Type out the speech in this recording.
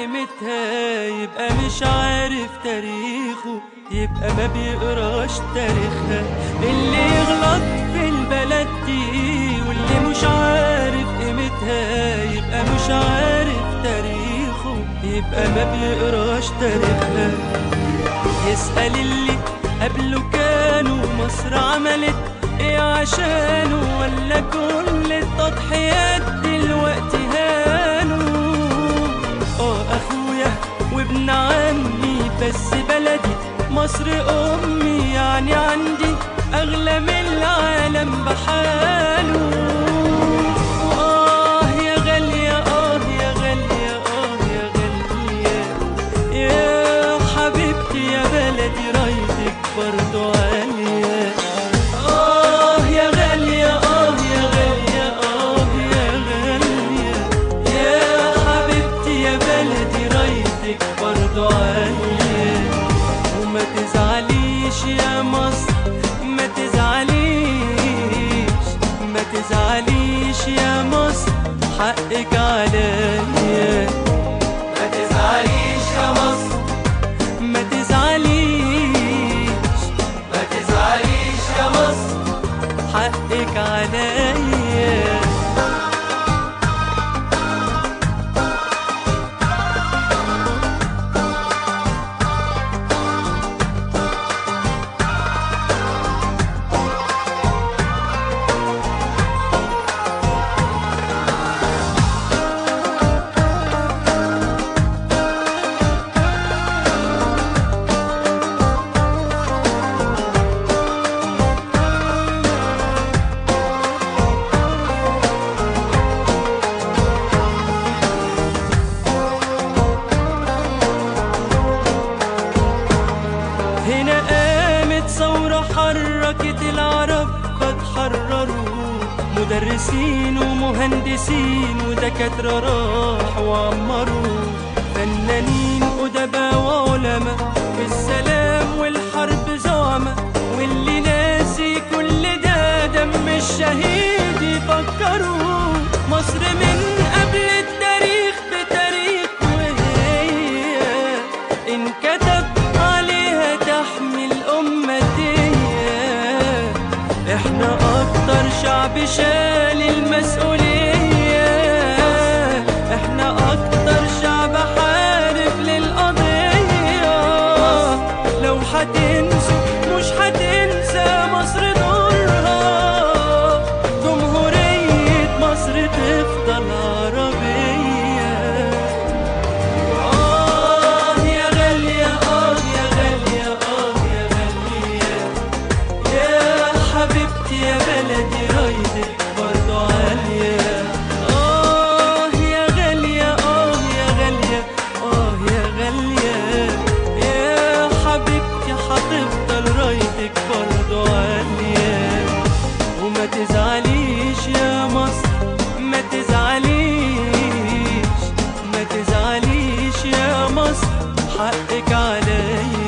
قيمتها يبقى مش عارف تاريخه يبقى ما بيقراش تاريخها اللي يغلط في البلد دي واللي مش عارف قيمتها يبقى مش عارف تاريخه يبقى ما بيقراش تاريخها يسأل اللي قبله كانوا مصر عملت ايه عشانه ولا كل التضحيات دلوقتي هانوا اه اخويا وابن عمي بس بلدي مصر امي يعني عندي اغلى من العالم بحاله آه يا غالية آه يا غالية آه يا غالية يا حبيبتي يا بلدي رايتك برضو عالية آه يا غالية آه يا غالية آه يا غالية يا حبيبتي يا بلدي رايتك برضو عالية وما تزعليش يا مصر ما تزعليش ما تزعليش يا مصر حقك عليا ما تزعليش يا مصر ما تزعليش ما تزعليش يا مصر حقك عليا هنا قامت ثورة حركت العرب فتحرروا مدرسين ومهندسين ودكاترة راحوا وعمروا فنانين أدباء وعلماء في السلام والحرب زعماء واللي ناسي كل ده دم الشهيد يفكروا مصر من قبل التاريخ بتاريخ وهي انكتب عليها تحمي الأمة دي احنا أكتر شعب شال المسؤولية احنا أكتر شعب حارب للقضية لو هتنسوا مش هتنسى مصر دورها جمهورية مصر تفضل عربية آه يا غالية آه يا غالية آه يا غالية يا حبيبتي يا بلدي رايدك برضو عالية آه يا غالية آه يا غالية آه يا غالية يا حبيبتي هتفضل رايدك برضو عالية وما تزعليش يا مصر ما تزعليش ما تزعليش يا مصر حقك عليا